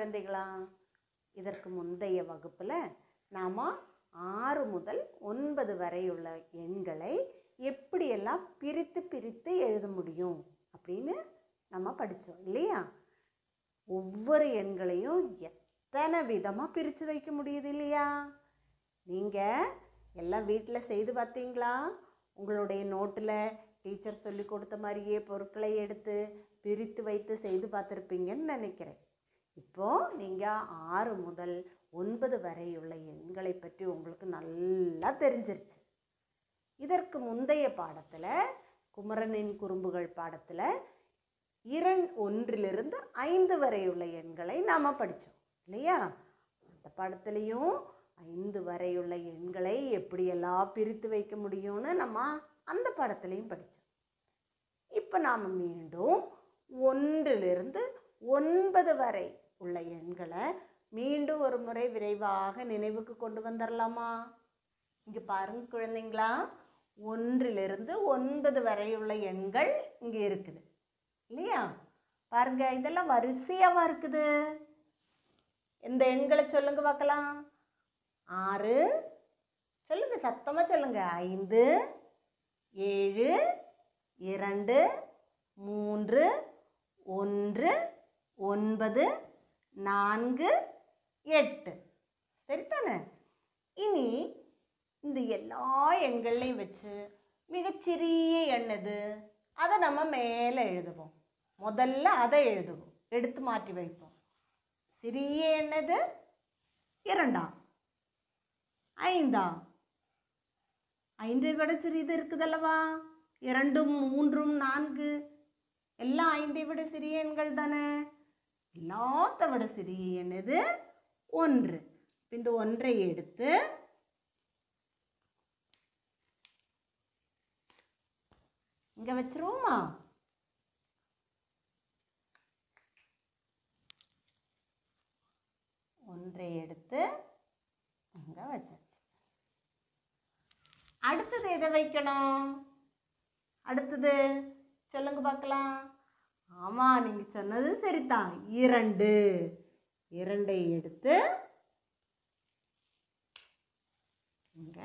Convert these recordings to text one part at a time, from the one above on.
குழந்தைகளா இதற்கு முந்தைய வகுப்பில் நாம் ஆறு முதல் ஒன்பது வரையுள்ள எண்களை எப்படியெல்லாம் பிரித்து பிரித்து எழுத முடியும் அப்படின்னு நம்ம படித்தோம் இல்லையா ஒவ்வொரு எண்களையும் எத்தனை விதமாக பிரித்து வைக்க முடியுது இல்லையா நீங்கள் எல்லாம் வீட்டில் செய்து பார்த்தீங்களா உங்களுடைய நோட்டில் டீச்சர் சொல்லி கொடுத்த மாதிரியே பொருட்களை எடுத்து பிரித்து வைத்து செய்து பார்த்துருப்பீங்கன்னு நினைக்கிறேன் இப்போது நீங்கள் ஆறு முதல் ஒன்பது வரையுள்ள எண்களை பற்றி உங்களுக்கு நல்லா தெரிஞ்சிருச்சு இதற்கு முந்தைய பாடத்தில் குமரனின் குறும்புகள் பாடத்தில் இரண் ஒன்றிலிருந்து ஐந்து வரையுள்ள எண்களை நாம் படித்தோம் இல்லையா அந்த பாடத்துலேயும் ஐந்து வரையுள்ள எண்களை எப்படியெல்லாம் பிரித்து வைக்க முடியும்னு நம்ம அந்த பாடத்துலேயும் படித்தோம் இப்போ நாம் மீண்டும் ஒன்றிலிருந்து ஒன்பது வரை உள்ள எண்களை மீண்டும் ஒரு முறை விரைவாக நினைவுக்கு கொண்டு வந்துடலாமா இங்கே பாருங்க குழந்தைங்களா ஒன்றிலிருந்து ஒன்பது வரையுள்ள எண்கள் இங்கே இருக்குது இல்லையா பாருங்க இதெல்லாம் வரிசையாவா இருக்குது இந்த எண்களை சொல்லுங்க பார்க்கலாம் ஆறு சொல்லுங்க சத்தமாக சொல்லுங்க ஐந்து ஏழு இரண்டு மூன்று ஒன்று ஒன்பது நான்கு எட்டு சரிதானே இனி இந்த எல்லா எண்களையும் வச்சு மிகச்சிறிய எண் எது அதை நம்ம மேலே எழுதுவோம் முதல்ல அதை எழுதுவோம் எடுத்து மாற்றி வைப்போம் சிறிய எண் எது இரண்டாம் ஐந்தாம் ஐந்தை விட சிறியது இருக்குதல்லவா இரண்டும் மூன்றும் நான்கு எல்லாம் ஐந்தை விட சிறிய எண்கள் தானே எல்லாத்த விட சிறிய எண் எது ஒன்று இப்ப இந்த ஒன்றை எடுத்து இங்க வச்சிருவோமா ஒன்றை எடுத்து அங்க வச்சாச்சு அடுத்தது எதை வைக்கணும் அடுத்தது சொல்லுங்க பார்க்கலாம் ஆமாம் நீங்கள் சொன்னது சரிதான் இரண்டு இரண்டை எடுத்து இங்க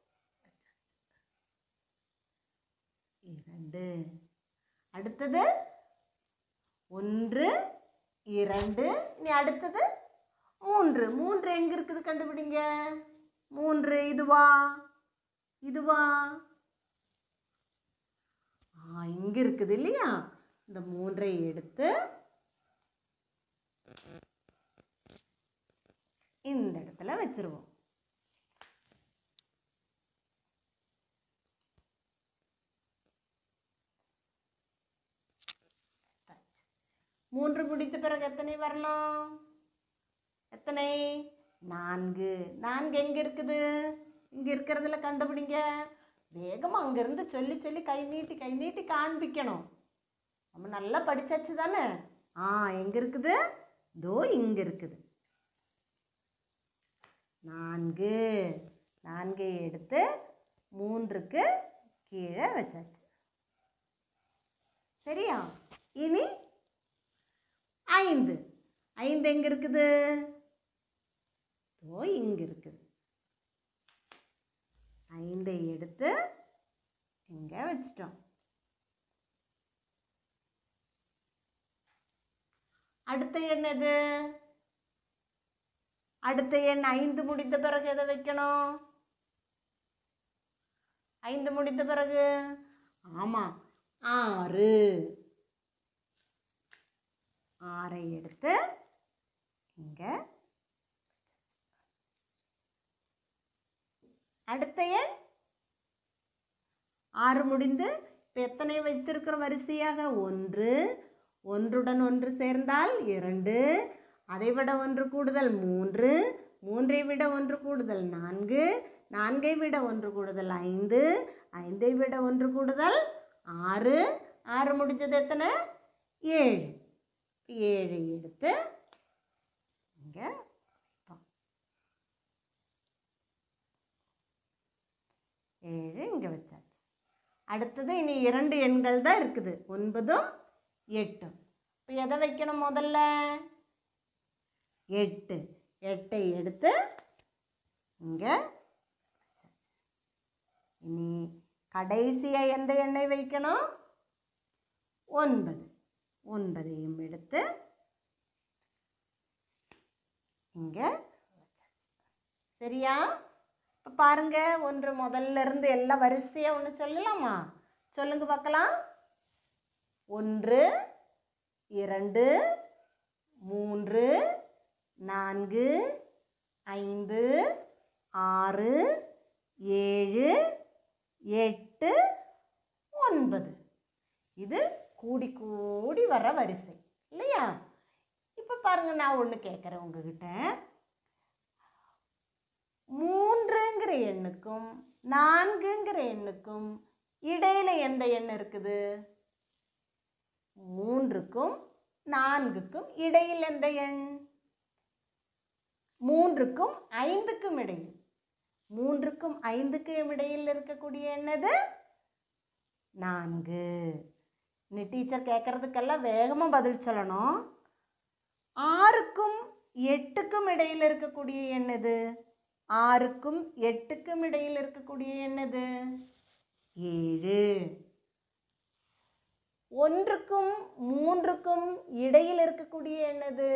இரண்டு அடுத்தது ஒன்று இரண்டு இனி அடுத்தது மூன்று மூன்று எங்க இருக்குது கண்டுபிடிங்க மூன்று இதுவா இதுவா ஆ இங்க இருக்குது இல்லையா இந்த மூன்றை எடுத்து இந்த இடத்துல வச்சிருவோம் மூன்று முடித்த பிறகு எத்தனை வரணும் எத்தனை நான்கு நான்கு எங்கே இருக்குது இங்கே இருக்கிறதுல கண்டுபிடிங்க வேகமாக அங்கேருந்து சொல்லி சொல்லி கை நீட்டி கை நீட்டி காண்பிக்கணும் நம்ம நல்லா படிச்சாச்சு தானே ஆ எங்கே இருக்குது தோ இங்கே இருக்குது நான்கு நான்கை எடுத்து மூன்றுக்கு கீழே வச்சாச்சு சரியா இனி ஐந்து ஐந்து எங்கே இருக்குது ஓ இங்கே இருக்குது ஐந்தை எடுத்து இங்கே வச்சிட்டோம் அடுத்த எண் எது அடுத்த எண் ஐந்து முடித்த பிறகு எதை வைக்கணும் ஐந்து முடித்த பிறகு ஆமாம் ஆறு ஆறை எடுத்து இங்கே அடுத்த எண் ஆறு முடிந்து இப்போ எத்தனை வைத்திருக்கிற வரிசையாக ஒன்று ஒன்றுடன் ஒன்று சேர்ந்தால் இரண்டு அதை விட ஒன்று கூடுதல் மூன்று மூன்றை விட ஒன்று கூடுதல் நான்கு நான்கை விட ஒன்று கூடுதல் ஐந்து ஐந்தை விட ஒன்று கூடுதல் ஆறு ஆறு முடிஞ்சது எத்தனை ஏழு ஏழை எடுத்து இங்கே ஏழு இங்கே வச்சாச்சு அடுத்தது இனி இரண்டு எண்கள் தான் இருக்குது ஒன்பதும் எட்டும் இப்போ எதை வைக்கணும் முதல்ல எட்டு எட்டை எடுத்து இங்கே இனி கடைசியாக எந்த எண்ணெய் வைக்கணும் ஒன்பது ஒன்பதையும் எடுத்து இங்கே சரியா இப்போ பாருங்க ஒன்று முதல்ல இருந்து எல்லாம் வரிசையாக ஒன்று சொல்லலாமா சொல்லுங்க பார்க்கலாம் ஒன்று இரண்டு மூன்று நான்கு ஐந்து ஆறு ஏழு எட்டு ஒன்பது இது கூடி கூடி வர வரிசை இல்லையா இப்போ பாருங்க நான் ஒன்று கேட்குறேன் உங்ககிட்ட மூன்றுங்கிற எண்ணுக்கும் நான்குங்கிற எண்ணுக்கும் இடையில எந்த எண் இருக்குது மூன்றுக்கும் நான்குக்கும் இடையில் எந்த எண் மூன்றுக்கும் ஐந்துக்கும் இடையில் மூன்றுக்கும் ஐந்துக்கும் இடையில் இருக்கக்கூடிய எண்ணது நான்கு நீ டீச்சர் கேட்குறதுக்கெல்லாம் வேகமாக பதில் சொல்லணும் ஆறுக்கும் எட்டுக்கும் இடையில் இருக்கக்கூடிய எண்ணது ஆறுக்கும் எட்டுக்கும் இடையில் இருக்கக்கூடிய எண்ணது ஏழு ஒன்றுக்கும் மூன்றுக்கும் இடையில் இருக்கக்கூடிய எண்ணது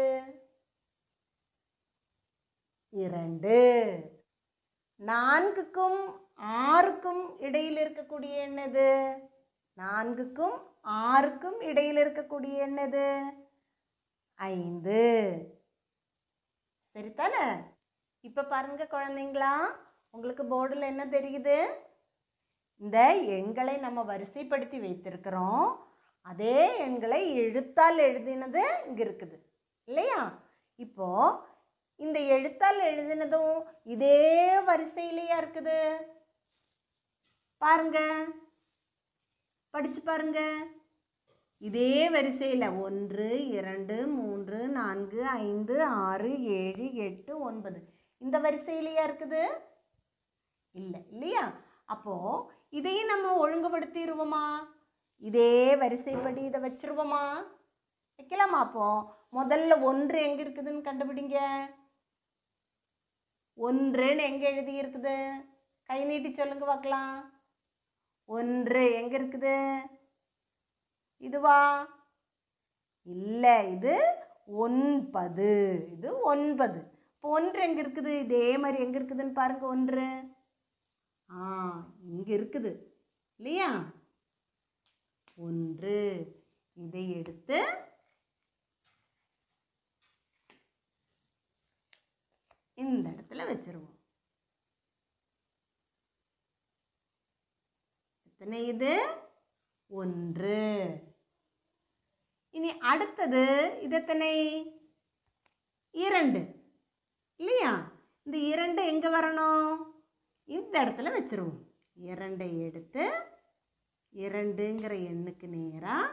இரண்டு நான்குக்கும் ஆறுக்கும் இடையில் இருக்கக்கூடிய எண்ணது நான்குக்கும் ஆறுக்கும் இடையில் இருக்கக்கூடிய எண்ணது ஐந்து சரிதானே இப்போ பாருங்க குழந்தைங்களா உங்களுக்கு போர்டில் என்ன தெரியுது இந்த எண்களை நம்ம வரிசைப்படுத்தி வைத்திருக்கிறோம் அதே எண்களை எழுத்தால் எழுதினது இங்கே இருக்குது இல்லையா இப்போ இந்த எழுத்தால் எழுதினதும் இதே வரிசையிலையா இருக்குது பாருங்க படிச்சு பாருங்க இதே வரிசையில் ஒன்று இரண்டு மூன்று நான்கு ஐந்து ஆறு ஏழு எட்டு ஒன்பது இந்த வரிசையிலையா இருக்குது இல்லை இல்லையா அப்போ இதையும் நம்ம ஒழுங்குபடுத்திடுவோமா இதே வரிசைப்படி இதை வச்சிருவோமா வைக்கலாமா அப்போ முதல்ல ஒன்று எங்கே இருக்குதுன்னு கண்டுபிடிங்க ஒன்றுன்னு எங்கே எழுதி இருக்குது கை நீட்டி சொல்லுங்க பார்க்கலாம் ஒன்று எங்கே இருக்குது இதுவா இல்லை இது ஒன்பது இது ஒன்பது இப்போ ஒன்று எங்கே இருக்குது இதே மாதிரி எங்கே இருக்குதுன்னு பாருங்க ஒன்று ஆ இங்கே இருக்குது இல்லையா ஒன்று இதை எடுத்து இந்த இடத்துல வச்சிருவோம் எத்தனை இது ஒன்று இனி அடுத்தது இது எத்தனை இரண்டு இல்லையா இந்த இரண்டு எங்கே வரணும் இந்த இடத்துல வச்சிருவோம் இரண்டை எடுத்து இரண்டுங்கிற எண்ணுக்கு நேராக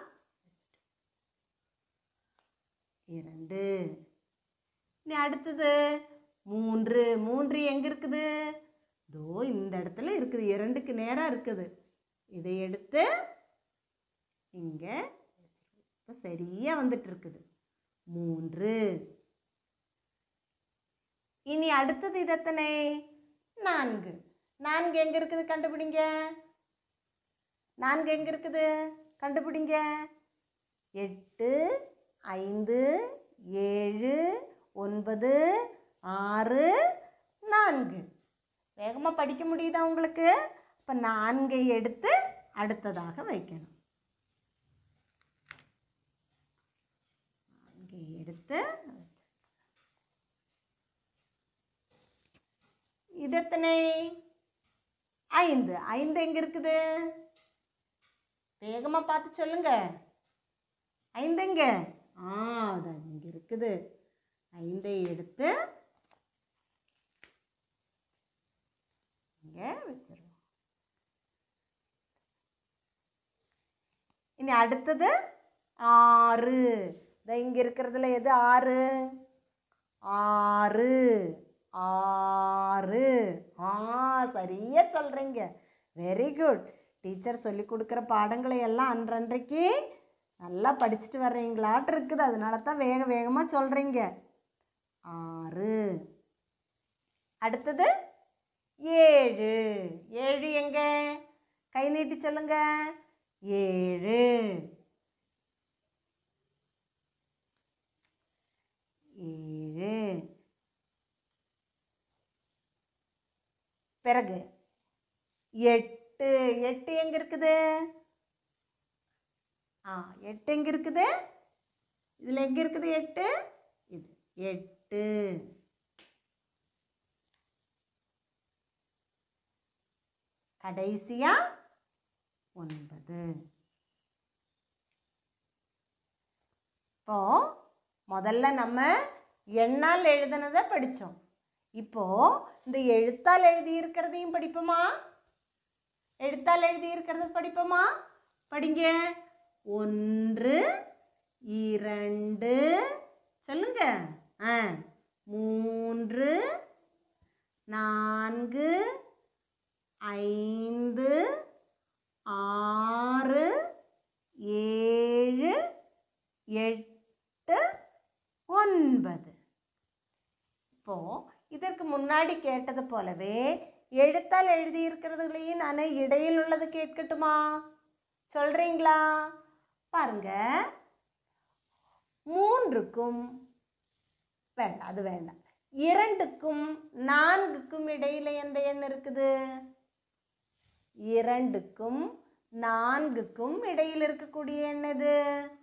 இரண்டு இனி அடுத்தது மூன்று மூன்று எங்கே இருக்குது தோ இந்த இடத்துல இருக்குது இரண்டுக்கு நேராக இருக்குது இதை எடுத்து இங்கே இப்போ சரியாக வந்துட்டு இருக்குது மூன்று இனி அடுத்தது இது எத்தனை நான்கு நான்கு எங்கே இருக்குது கண்டுபிடிங்க நான்கு எங்கே இருக்குது கண்டுபிடிங்க எட்டு ஐந்து ஏழு ஒன்பது ஆறு நான்கு வேகமாக படிக்க முடியுதா உங்களுக்கு இப்போ நான்கை எடுத்து அடுத்ததாக வைக்கணும் நான்கை எடுத்து இது எத்தனை ஐந்து ஐந்து எங்கே இருக்குது வேகமாக பார்த்து சொல்லுங்க ஐந்து எங்க ஆ அது இங்கே இருக்குது ஐந்தை எடுத்து இங்கே வச்சிருவோம் இனி அடுத்தது ஆறு இந்த இங்கே இருக்கிறதுல எது ஆறு ஆறு ஆறு ஆ சரியா சொல்கிறீங்க வெரி குட் டீச்சர் சொல்லி கொடுக்குற பாடங்களை எல்லாம் அன்றன்றைக்கு நல்லா படிச்சுட்டு வர்றீங்களாட்டு இருக்குது அதனால தான் வேக வேகமாக சொல்கிறீங்க ஆறு அடுத்தது ஏழு ஏழு எங்க கை நீட்டி சொல்லுங்க ஏழு ஏழு பிறகு எட்டு எட்டு எங்க இருக்குது ஆ எட்டு எங்க இருக்குது இதில் எங்க இருக்குது எட்டு இது எட்டு கடைசியா ஒன்பது இப்போ முதல்ல நம்ம எண்ணால் எழுதுனதை படித்தோம் இப்போ இந்த எழுத்தால் எழுதி இருக்கிறதையும் படிப்போமா எழுத்தால் எழுதி இருக்கிறத படிப்போமா படிங்க ஒன்று இரண்டு சொல்லுங்க ஆ மூன்று நான்கு ஐந்து ஆறு ஏழு எட்டு ஒன்பது இப்போ இதற்கு முன்னாடி கேட்டது போலவே எழுத்தால் எழுதியிருக்கிறதுலையும் நான் இடையில் உள்ளது கேட்கட்டுமா சொல்றீங்களா பாருங்க மூன்றுக்கும் வேண்டாம் அது வேண்டாம் இரண்டுக்கும் நான்குக்கும் இடையில எந்த எண் இருக்குது இரண்டுக்கும் நான்குக்கும் இடையில் இருக்கக்கூடிய எண் எது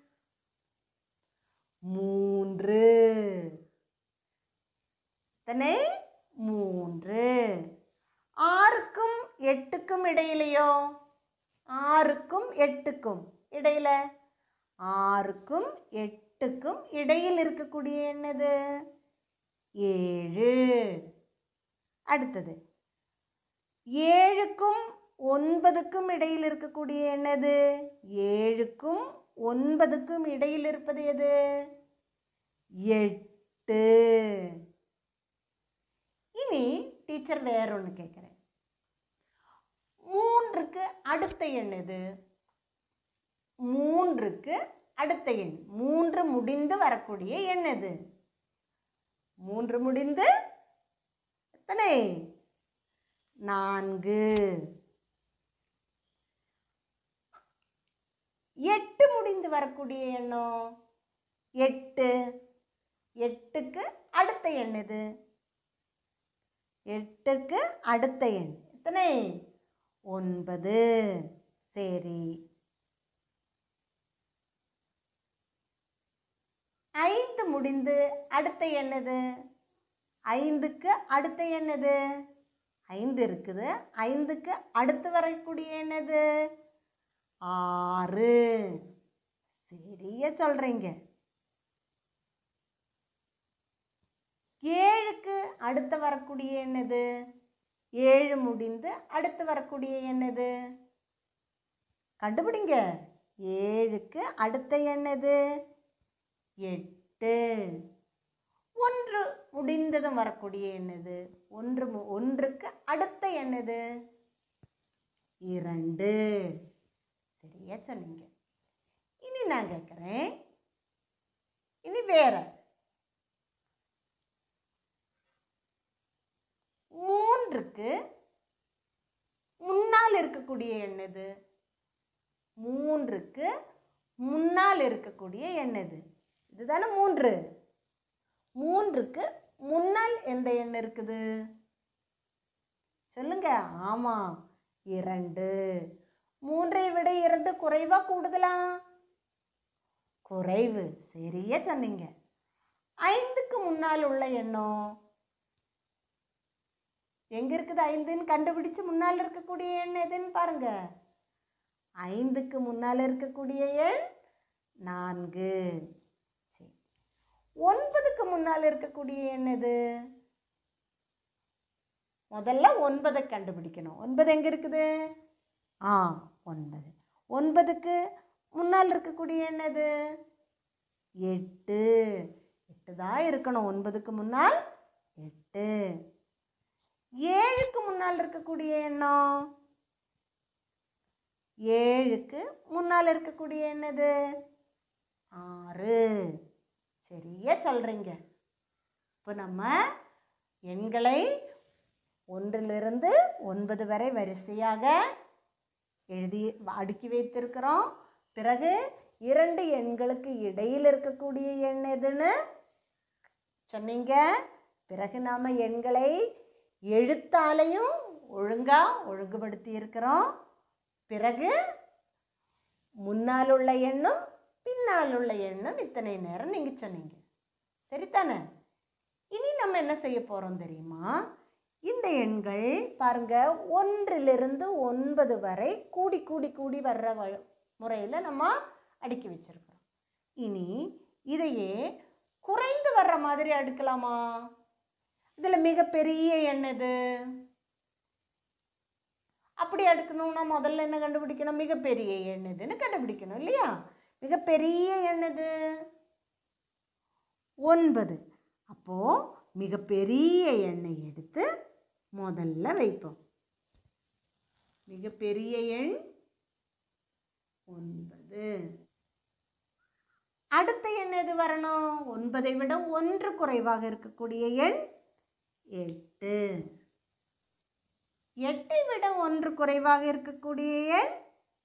மூன்று எத்தனை மூன்று ஆறுக்கும் எட்டுக்கும் இடையிலையோ ஆறுக்கும் எட்டுக்கும் இடையில ஆறுக்கும் எட்டுக்கும் இடையில் இருக்கக்கூடிய என்னது ஏழு அடுத்தது ஏழுக்கும் ஒன்பதுக்கும் இடையில் இருக்கக்கூடிய என்னது ஏழுக்கும் ஒன்பதுக்கும் இடையில் இருப்பது எது எட்டு இனி டீச்சர் வேற ஒன்று கேட்குறேன் மூன்றுக்கு அடுத்த எண் எது மூன்றுக்கு அடுத்த எண் மூன்று முடிந்து வரக்கூடிய எண் எது மூன்று முடிந்து எத்தனை நான்கு எட்டு முடிந்து வரக்கூடிய எண்ணம் எட்டு எட்டுக்கு அடுத்த எண் எது எட்டுக்கு அடுத்த எண் எத்தனை ஒன்பது சரி ஐந்து முடிந்து அடுத்த எண்ணது ஐந்துக்கு அடுத்த எண்ணது ஐந்து இருக்குது ஐந்துக்கு அடுத்து வரக்கூடிய எண்ணது ஆறு சரியா சொல்கிறீங்க ஏழுக்கு அடுத்து வரக்கூடிய என்னது ஏழு முடிந்து அடுத்து வரக்கூடிய என்னது கண்டுபிடிங்க ஏழுக்கு அடுத்த என்னது எட்டு ஒன்று முடிந்ததும் வரக்கூடிய என்னது ஒன்று மு- ஒன்றுக்கு அடுத்த என்னது இரண்டு சரியா சொன்னீங்க இனி நான் கேட்குறேன் இனி வேற மூன்றுக்கு முன்னால் இருக்கக்கூடிய எண்ணது மூன்றுக்கு முன்னால் இருக்கக்கூடிய எண்ணது இதுதானே மூன்று மூன்றுக்கு முன்னால் எந்த எண் இருக்குது சொல்லுங்க ஆமாம் இரண்டு மூன்றை விட இரண்டு குறைவா கூடுதலா குறைவு சரியா சொன்னீங்க ஐந்துக்கு முன்னால் உள்ள எண்ணம் எங்க இருக்குது ஐந்துன்னு கண்டுபிடிச்சு முன்னால் இருக்கக்கூடிய எண் எதுன்னு பாருங்க ஐந்துக்கு முன்னால் இருக்கக்கூடிய எண் நான்கு சரி ஒன்பதுக்கு முன்னால் இருக்கக்கூடிய எண் எது முதல்ல ஒன்பதை கண்டுபிடிக்கணும் ஒன்பது எங்கே இருக்குது ஆ ஒன்பது ஒன்பதுக்கு முன்னால் இருக்கக்கூடிய எண் எது எட்டு எட்டு தான் இருக்கணும் ஒன்பதுக்கு முன்னால் எட்டு ஏழுக்கு முன்னால் இருக்கக்கூடிய எண்ணம் ஏழுக்கு முன்னால் இருக்கக்கூடிய என்னது ஆறு சரியா சொல்கிறீங்க இப்போ நம்ம எண்களை ஒன்றிலிருந்து ஒன்பது வரை வரிசையாக எழுதி அடுக்கி வைத்திருக்கிறோம் பிறகு இரண்டு எண்களுக்கு இடையில் இருக்கக்கூடிய எண் எதுன்னு சொன்னீங்க பிறகு நாம் எண்களை எழுத்தாலையும் ஒழுங்காக ஒழுங்குபடுத்தி இருக்கிறோம் பிறகு முன்னால் உள்ள எண்ணும் பின்னால் உள்ள எண்ணும் இத்தனை நேரம் நீங்கள் சொன்னீங்க சரிதானே இனி நம்ம என்ன செய்ய போகிறோம் தெரியுமா இந்த எண்கள் பாருங்க ஒன்றிலிருந்து ஒன்பது வரை கூடி கூடி கூடி வர்ற வ முறையில் நம்ம அடுக்கி வச்சிருக்கிறோம் இனி இதையே குறைந்து வர்ற மாதிரி அடுக்கலாமா இதில் மிகப்பெரிய எண் எது அப்படி அடுக்கணும்னா முதல்ல என்ன கண்டுபிடிக்கணும் மிகப்பெரிய எண் எதுன்னு கண்டுபிடிக்கணும் இல்லையா மிகப்பெரிய எண் எது ஒன்பது அப்போது மிகப்பெரிய எண்ணை எடுத்து முதல்ல வைப்போம் மிகப்பெரிய எண் ஒன்பது அடுத்த எண் எது வரணும் ஒன்பதை விட ஒன்று குறைவாக இருக்கக்கூடிய எண் எட்டு எட்டை விட ஒன்று குறைவாக இருக்கக்கூடிய எண்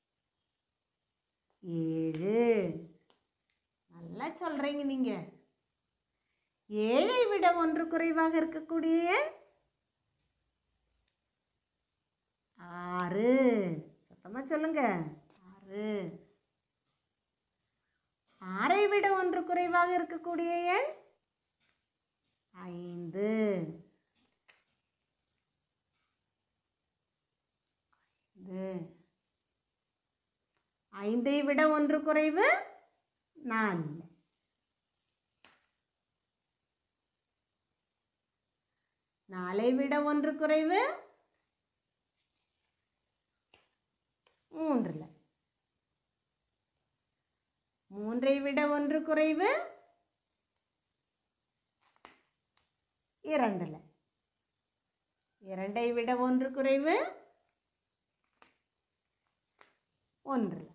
ஏழு நல்லா சொல்கிறீங்க நீங்கள் ஏழை விட ஒன்று குறைவாக இருக்கக்கூடிய எண் ஆறு சத்தமாக சொல்லுங்க ஆறு ஆறை விட ஒன்று குறைவாக இருக்கக்கூடிய எண் ஐந்து ஐந்து ஐந்தை விட ஒன்று குறைவு நாலு நாலை விட ஒன்று குறைவு மூன்றில் மூன்றை விட ஒன்று குறைவு இரண்டில் இரண்டை விட ஒன்று குறைவு ஒன்றில்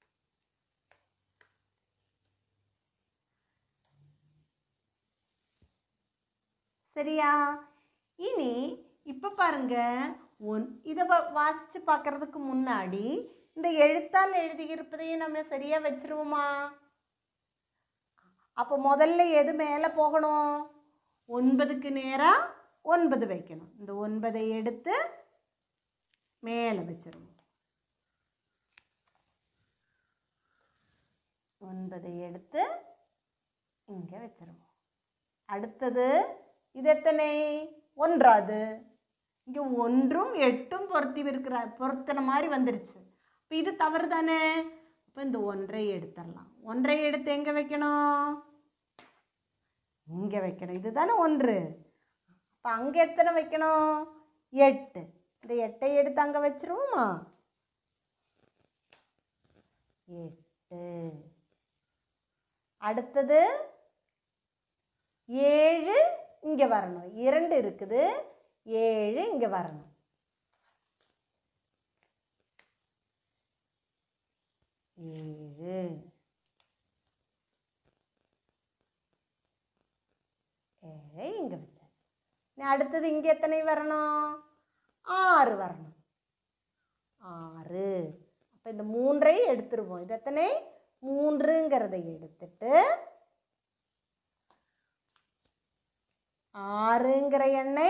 சரியா இனி இப்போ பாருங்க ஒன் இதை வா- வாசிச்சு பார்க்கறதுக்கு முன்னாடி இந்த எழுத்தால் எழுதியிருப்பதையும் நம்ம சரியாக வச்சிருவோமா அப்போ முதல்ல எது மேலே போகணும் ஒன்பதுக்கு நேராக ஒன்பது வைக்கணும் இந்த ஒன்பதை எடுத்து மேலே வச்சிருவோம் ஒன்பதை எடுத்து இங்கே வச்சிருவோம் அடுத்தது இது எத்தனை ஒன்றாது இங்கே ஒன்றும் எட்டும் பொருத்தி இருக்கிற பொருத்தின மாதிரி வந்துருச்சு இப்போ இது தவறு தானே இப்போ இந்த ஒன்றை எடுத்துடலாம் ஒன்றை எடுத்து எங்கே வைக்கணும் இங்கே வைக்கணும் இதுதானே ஒன்று அப்போ அங்கே எத்தனை வைக்கணும் எட்டு இந்த எட்டை எடுத்து அங்கே வச்சிருவோமா எட்டு அடுத்தது ஏழு இங்கே வரணும் இரண்டு இருக்குது ஏழு இங்கே வரணும் ஏழு ஏழை இங்கே வச்சாச்சு இனி அடுத்தது இங்கே எத்தனை வரணும் ஆறு வரணும் ஆறு அப்போ இந்த மூன்றை எடுத்துருவோம் இது எத்தனை மூன்றுங்கிறதை எடுத்துட்டு ஆறுங்கிற எண்ணை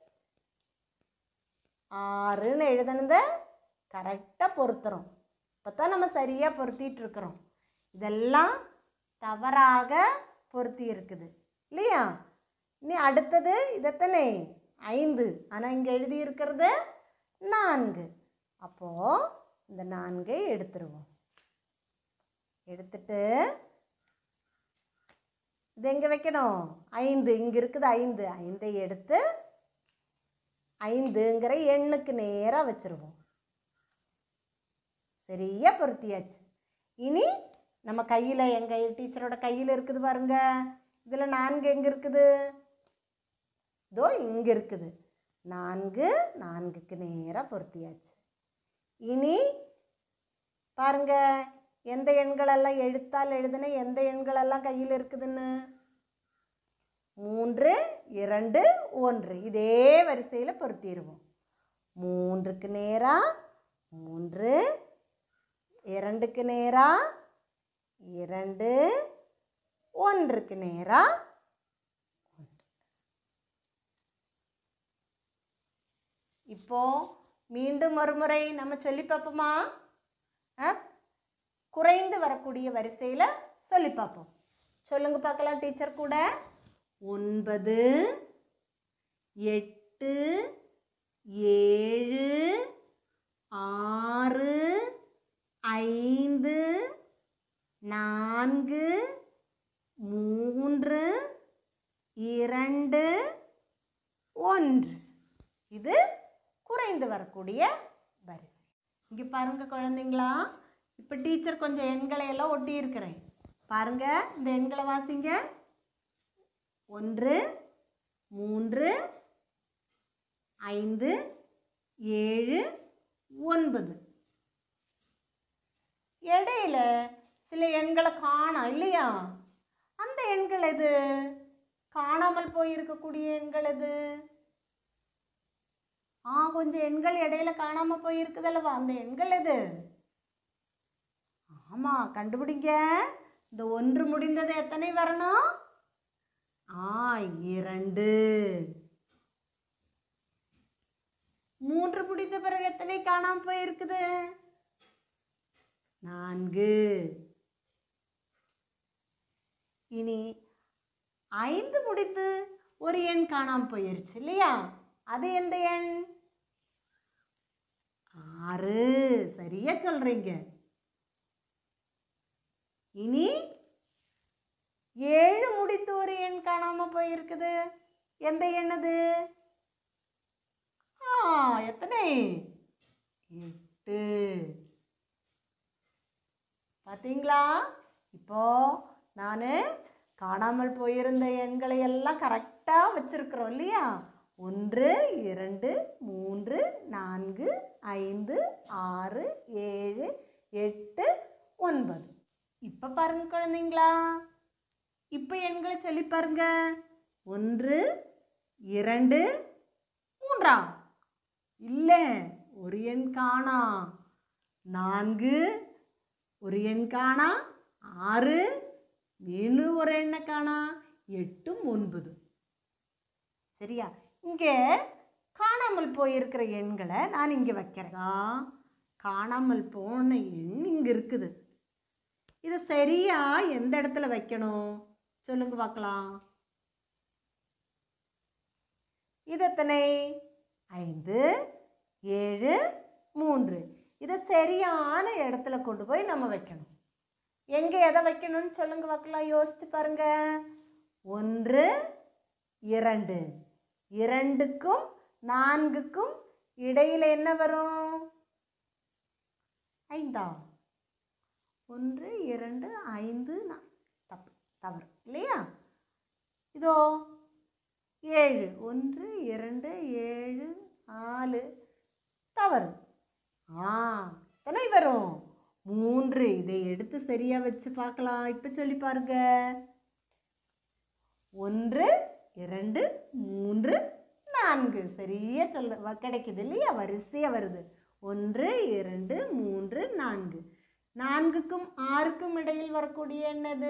ஆறுன்னு எழுதுனத கரெக்டாக பொருத்துறோம் இப்போ தான் நம்ம சரியாக பொருத்திட்டு இருக்கிறோம் இதெல்லாம் தவறாக பொருத்தி இருக்குது இல்லையா இனி அடுத்தது இது எத்தனை ஐந்து ஆனால் இங்கே எழுதி இருக்கிறது நான்கு அப்போது இந்த நான்கை எடுத்துருவோம் எடுத்துட்டு இது எங்கே வைக்கணும் ஐந்து இங்கே இருக்குது ஐந்து ஐந்தை எடுத்து ஐந்துங்கிற எண்ணுக்கு நேராக வச்சுருவோம் சரியா பொருத்தியாச்சு இனி நம்ம கையில் எங்கள் டீச்சரோட கையில் இருக்குது பாருங்க இதில் நான்கு எங்கே இருக்குது இதோ இங்கே இருக்குது நான்கு நான்குக்கு நேராக பொருத்தியாச்சு இனி பாருங்க எந்த எண்களெல்லாம் எழுத்தால் எழுதுன எந்த எண்களெல்லாம் கையில் இருக்குதுன்னு மூன்று இரண்டு ஒன்று இதே வரிசையில் பொருத்திடுவோம் மூன்றுக்கு நேராக மூன்று இரண்டுக்கு நேராக இரண்டு ஒன்றுக்கு நேராக இப்போ மீண்டும் மறுமுறை நம்ம சொல்லி பார்ப்போமா ஆ? குறைந்து வரக்கூடிய வரிசையில் சொல்லி பார்ப்போம் சொல்லுங்க பார்க்கலாம் டீச்சர் கூட ஒன்பது எட்டு ஏழு ஆறு ஐந்து நான்கு மூன்று இரண்டு ஒன்று இது குறைந்து வரக்கூடிய வரிசை இங்கே பாருங்க குழந்தைங்களா இப்போ டீச்சர் கொஞ்சம் எண்களை எல்லாம் ஒட்டி இருக்கிறேன் பாருங்க இந்த எண்களை வாசிங்க ஒன்று மூன்று ஐந்து ஏழு ஒன்பது இடையில சில எண்களை காணோம் இல்லையா அந்த எண்கள் எது காணாமல் போயிருக்கக்கூடிய எண்கள் எது ஆ கொஞ்சம் எண்கள் இடையில காணாம போயிருக்குதல்லவா அந்த எண்கள் எது ஆமா கண்டுபிடிங்க இந்த ஒன்று முடிந்தது எத்தனை வரணும் ஆ இரண்டு மூன்று முடிந்த பிறகு எத்தனை காணாம போயிருக்குது நான்கு இனி ஐந்து முடித்து ஒரு எண் காணாம போயிருச்சு இல்லையா அது எந்த எண் ஆறு சரியா சொல்றீங்க இனி ஏழு முடித்து ஒரு எண் காணாம போயிருக்குது எந்த எண் அது ஆ எத்தனை எட்டு பார்த்தீங்களா இப்போ நான் காணாமல் போயிருந்த எண்களை எல்லாம் கரெக்டாக வச்சிருக்கிறோம் இல்லையா ஒன்று இரண்டு மூன்று நான்கு ஐந்து ஆறு ஏழு எட்டு ஒன்பது இப்போ பாருங்க குழந்தைங்களா இப்போ எண்களை சொல்லி பாருங்க ஒன்று இரண்டு மூன்றா இல்லை ஒரு எண் காணா நான்கு ஒரு எண் காணா ஆறு மீண்டும் ஒரு எண்ணை காணா எட்டும் ஒன்பது சரியா இங்கே காணாமல் போயிருக்கிற எண்களை நான் இங்கே வைக்கிறேன் ஆ, காணாமல் போன எண் இங்கே இருக்குது இதை சரியா எந்த இடத்துல வைக்கணும் சொல்லுங்க பார்க்கலாம் இது எத்தனை ஐந்து ஏழு மூன்று இதை சரியான இடத்துல கொண்டு போய் நம்ம வைக்கணும் எங்கே எதை வைக்கணும்னு சொல்லுங்க பார்க்கலாம் யோசிச்சு பாருங்க ஒன்று இரண்டு இரண்டுக்கும் நான்குக்கும் இடையில் என்ன வரும் ஐந்தா ஒன்று இரண்டு ஐந்து நா- தப்பு தவறு இல்லையா இதோ ஏழு ஒன்று இரண்டு ஏழு நாலு தவறு ஆ எத்தனை வரும் மூன்று இதை எடுத்து சரியா வச்சு பார்க்கலாம் இப்போ சொல்லி பாருங்க ஒன்று இரண்டு மூன்று நான்கு சரியா சொல்ல வ- கிடைக்குது இல்லையா வரிசையா வருது ஒன்று இரண்டு மூன்று நான்கு நான்குக்கும் ஆறுக்கும் இடையில் வரக்கூடிய என்னது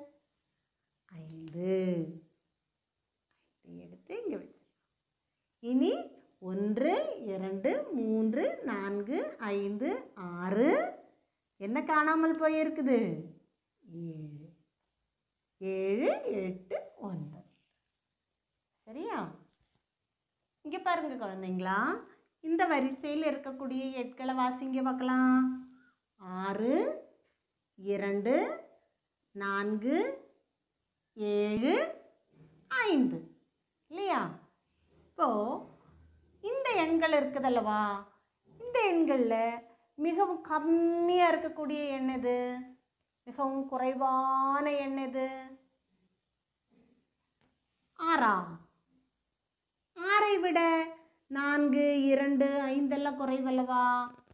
ஐந்து இதை எடுத்து இங்கே வச்சு இனி ஒன்று இரண்டு மூன்று நான்கு ஐந்து ஆறு என்ன காணாமல் போயிருக்குது ஏழு ஏழு எட்டு ஒன்பது சரியா இங்கே பாருங்க குழந்தைங்களா இந்த வரிசையில் இருக்கக்கூடிய எட்களை வாசிங்க பார்க்கலாம் ஆறு இரண்டு நான்கு ஏழு ஐந்து இல்லையா இப்போ இந்த எண்கள் இருக்குதல்லவா இந்த எண்களில் மிகவும் கம்மியாக இருக்கக்கூடிய எண் எது மிகவும் குறைவான எண் எது ஆறா ஆறை விட நான்கு இரண்டு ஐந்தெல்லாம் குறைவல்லவா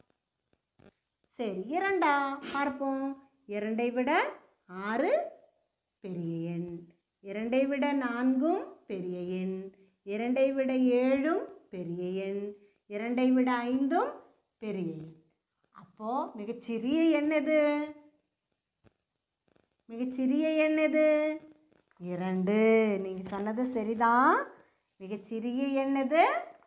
சரி இரண்டா பார்ப்போம் இரண்டை விட ஆறு பெரிய எண் இரண்டை விட நான்கும் பெரிய எண் இரண்டை விட ஏழும் பெரிய எண் இரண்டை விட ஐந்தும் பெரிய எண் அப்போது மிகச்சிறிய எண் எது மிகச்சிறிய எண் எது இரண்டு நீங்கள் சொன்னது சரிதான் மிகச்சிறிய எண் எது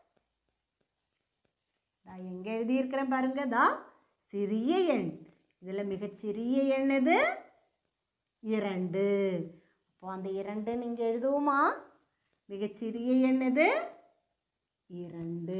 நான் எங்கே எழுதியிருக்கிறேன் பாருங்க தா சிறிய எண் இதில் மிகச்சிறிய எண் எது இரண்டு அப்போ அந்த இரண்டு நீங்கள் எழுதுவோமா மிகச்சிறிய எண் எது இரண்டு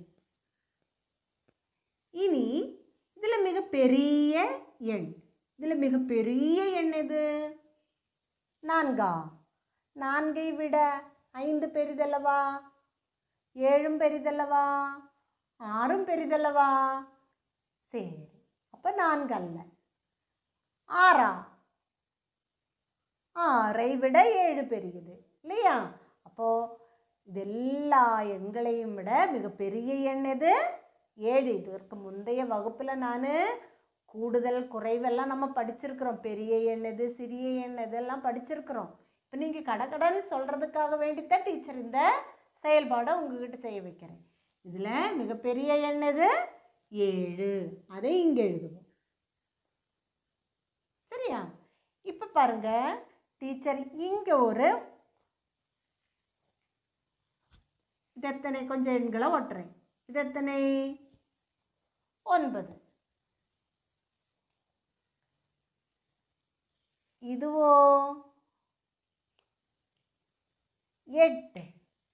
இனி இதில் மிக பெரிய எண் இதில் மிக பெரிய எண் எது நான்கா நான்கை விட ஐந்து பெரிதல்லவா ஏழும் பெரிதல்லவா ஆறும் பெரிதல்லவா சரி அப்போ நான்கு அல்ல ஆறா ஆறை விட ஏழு பெரியது இல்லையா அப்போது இது எல்லா எண்களையும் விட மிகப்பெரிய எண் எது ஏழு இதற்கு முந்தைய வகுப்பில் நான் கூடுதல் குறைவெல்லாம் நம்ம படிச்சிருக்கிறோம் பெரிய எண் எது சிறிய எண் இதெல்லாம் படிச்சிருக்கிறோம் இப்போ நீங்கள் கடகடன்னு சொல்கிறதுக்காக வேண்டித்தான் டீச்சர் இந்த செயல்பாடை உங்ககிட்ட செய்ய வைக்கிறேன் இதில் மிகப்பெரிய எண் எது ஏழு அதை இங்கே எழுதுவோம் சரியா இப்போ பாருங்க டீச்சர் இங்கே ஒரு இது எத்தனை கொஞ்சம் எண்களை ஒட்டுறேன் இது எத்தனை ஒன்பது இதுவோ எட்டு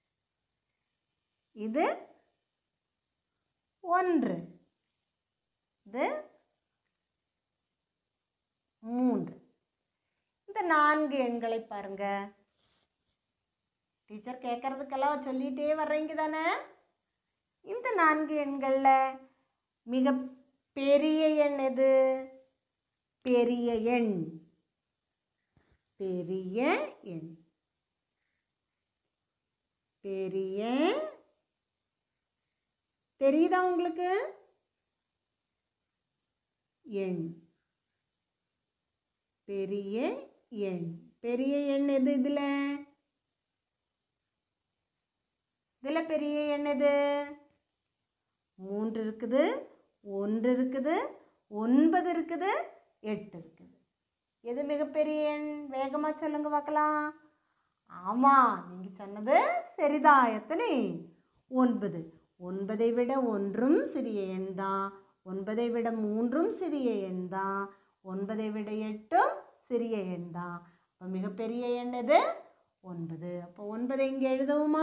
இது ஒன்று இது மூன்று இந்த நான்கு எண்களை பாருங்க டீச்சர் கேட்கறதுக்கெல்லாம் சொல்லிகிட்டே வர்றீங்க தானே இந்த நான்கு எண்களில் மிக பெரிய எண் எது பெரிய எண் பெரிய எண் பெரிய தெரியுதா உங்களுக்கு எண் பெரிய எண் பெரிய எண் எது இதில் இதில் பெரிய எண் எது மூன்று இருக்குது ஒன்று இருக்குது ஒன்பது இருக்குது எட்டு இருக்குது எது மிகப்பெரிய எண் வேகமாக சொல்லுங்க பார்க்கலாம் ஆமாம் நீங்கள் சொன்னது சரிதான் எத்தனை ஒன்பது ஒன்பதை விட ஒன்றும் சிறிய எண் தான் ஒன்பதை விட மூன்றும் சிறிய எண் தான் ஒன்பதை விட எட்டும் சிறிய எண் தான் அப்போ மிகப்பெரிய எண் எது ஒன்பது அப்போ ஒன்பதை இங்கே எழுதவுமா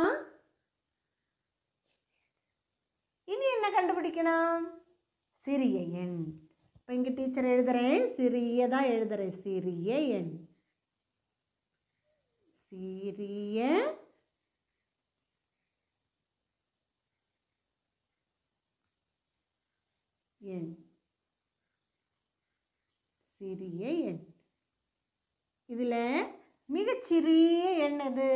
இனி என்ன கண்டுபிடிக்கணும் சிறிய எண் இப்போ இங்கே டீச்சர் எழுதுறேன் சிறியதாக எழுதுறேன் சிறிய எண் சிறிய எண் சிறிய எண் இதில் மிகச்சிறிய எண் எது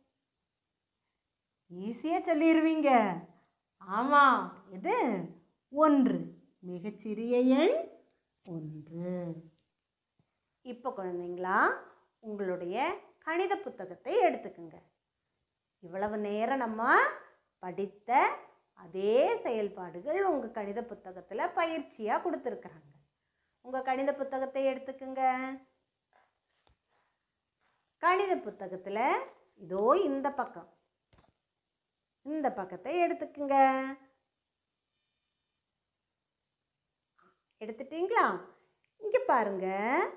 ஈஸியாக சொல்லிடுவீங்க ஆமாம் இது ஒன்று மிகச்சிறிய எண் ஒன்று இப்போ குழந்தைங்களா உங்களுடைய கணித புத்தகத்தை எடுத்துக்கோங்க இவ்வளவு நேரம் நம்ம படித்த அதே செயல்பாடுகள் உங்கள் கணித புத்தகத்தில் பயிற்சியாக கொடுத்துருக்குறாங்க உங்கள் கணித புத்தகத்தை எடுத்துக்கோங்க கணித புத்தகத்தில் இதோ இந்த பக்கம் இந்த பக்கத்தை எடுத்துக்குங்க எடுத்துட்டீங்களா இங்கே பாருங்க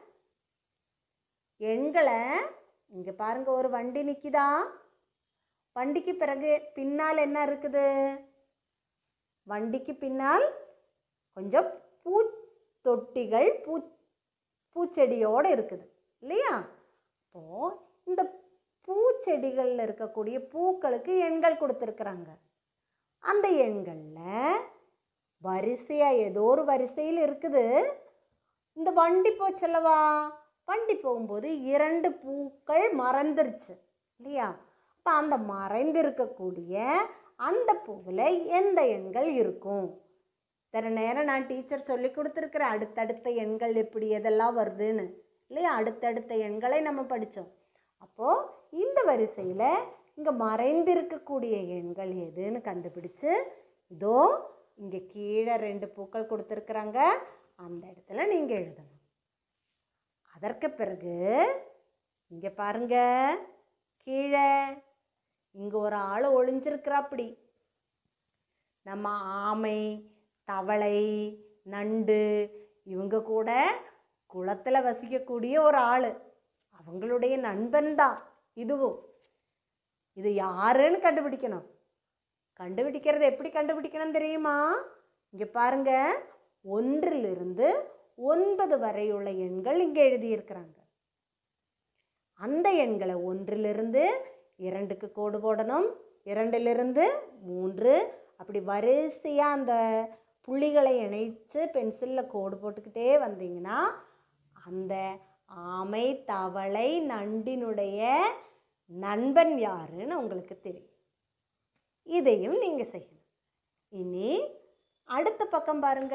எண்களை இங்கே பாருங்க ஒரு வண்டி நிற்கிதா வண்டிக்கு பிறகு பின்னால் என்ன இருக்குது வண்டிக்கு பின்னால் கொஞ்சம் பூ தொட்டிகள் பூ பூச்செடியோடு இருக்குது இல்லையா அப்போது இந்த பூச்செடிகளில் இருக்கக்கூடிய பூக்களுக்கு எண்கள் கொடுத்துருக்குறாங்க அந்த எண்களில் வரிசையாக ஏதோ ஒரு வரிசையில் இருக்குது இந்த வண்டி போச்சல்லவா வண்டி போகும்போது இரண்டு பூக்கள் மறந்துருச்சு இல்லையா அப்போ அந்த மறைந்திருக்கக்கூடிய அந்த பூவில் எந்த எண்கள் இருக்கும் இத்தனை நேரம் நான் டீச்சர் சொல்லி கொடுத்துருக்குறேன் அடுத்தடுத்த எண்கள் எப்படி எதெல்லாம் வருதுன்னு இல்லையா அடுத்தடுத்த எண்களை நம்ம படித்தோம் அப்போது இந்த வரிசையில் இங்கே மறைந்திருக்கக்கூடிய எண்கள் எதுன்னு கண்டுபிடிச்சு இதோ இங்கே கீழே ரெண்டு பூக்கள் கொடுத்துருக்குறாங்க அந்த இடத்துல நீங்கள் எழுதணும் அதற்கு பிறகு இங்கே பாருங்க கீழே இங்கே ஒரு ஆள் ஒளிஞ்சிருக்கிறாப்படி நம்ம ஆமை தவளை நண்டு இவங்க கூட குளத்தில் வசிக்கக்கூடிய ஒரு ஆள் அவங்களுடைய நண்பன் தான் இதுவும் இது யாருன்னு கண்டுபிடிக்கணும் கண்டுபிடிக்கிறது எப்படி கண்டுபிடிக்கணும் தெரியுமா இங்கே பாருங்க ஒன்றிலிருந்து ஒன்பது வரையுள்ள எண்கள் இங்கே எழுதியிருக்கிறாங்க அந்த எண்களை ஒன்றிலிருந்து இரண்டுக்கு கோடு போடணும் இரண்டிலிருந்து மூன்று அப்படி வரிசையாக அந்த புள்ளிகளை இணைச்சு பென்சிலில் கோடு போட்டுக்கிட்டே வந்தீங்கன்னா அந்த ஆமை தவளை நண்டினுடைய நண்பன் யாருன்னு உங்களுக்கு தெரியும் இதையும் நீங்கள் செய்யணும் இனி அடுத்த பக்கம் பாருங்க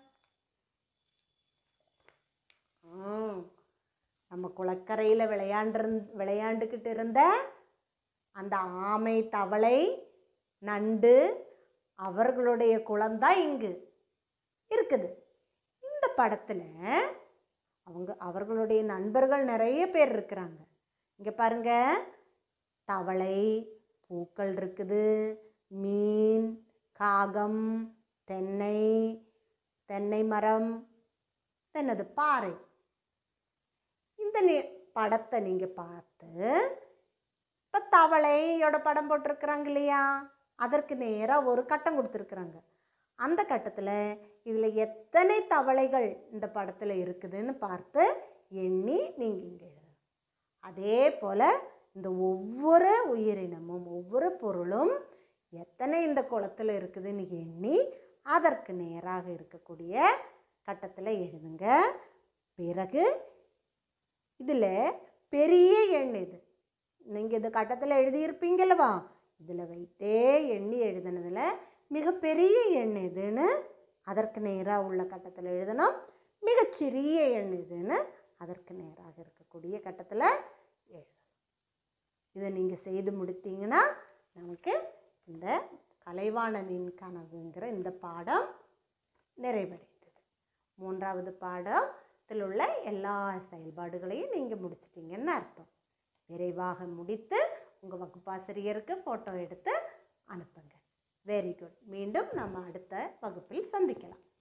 ம், நம்ம குளக்கரையில் விளையாண்டு விளையாண்டுக்கிட்டு இருந்த அந்த ஆமை தவளை நண்டு அவர்களுடைய குளம்தான் இங்கு இருக்குது இந்த படத்தில் அவங்க அவர்களுடைய நண்பர்கள் நிறைய பேர் இருக்கிறாங்க இங்கே பாருங்க தவளை பூக்கள் இருக்குது மீன் காகம் தென்னை தென்னை மரம் தென்னது பாறை இந்த நி- படத்தை நீங்கள் பார்த்து இப்போ தவளையோட படம் போட்டிருக்கிறாங்க இல்லையா அதற்கு நேராக ஒரு கட்டம் கொடுத்துருக்குறாங்க அந்த கட்டத்தில் இதில் எத்தனை தவளைகள் இந்த படத்தில் இருக்குதுன்னு பார்த்து எண்ணி நீங்கள் இங்கே எழுதணும் அதே போல் இந்த ஒவ்வொரு உயிரினமும் ஒவ்வொரு பொருளும் எத்தனை இந்த குளத்தில் இருக்குதுன்னு எண்ணி அதற்கு நேராக இருக்கக்கூடிய கட்டத்தில் எழுதுங்க பிறகு இதில் பெரிய எண் இது நீங்கள் இது கட்டத்தில் எழுதியிருப்பீங்களவா இதில் வைத்தே எண்ணி எழுதுனதில் மிகப்பெரிய எண் எதுன்னு அதற்கு நேராக உள்ள கட்டத்தில் எழுதணும் மிகச்சிறிய எண் எதுன்னு அதற்கு நேராக இருக்கக்கூடிய கட்டத்தில் எழுதணும் இதை நீங்கள் செய்து முடித்தீங்கன்னா நமக்கு இந்த கலைவாணனின் கனவுங்கிற இந்த பாடம் நிறைவடைந்தது மூன்றாவது பாடத்தில் உள்ள எல்லா செயல்பாடுகளையும் நீங்கள் முடிச்சிட்டீங்கன்னு அர்த்தம் விரைவாக முடித்து உங்கள் வகுப்பாசிரியருக்கு ஃபோட்டோ எடுத்து அனுப்புங்க வெரி குட் மீண்டும் நம்ம அடுத்த வகுப்பில் சந்திக்கலாம்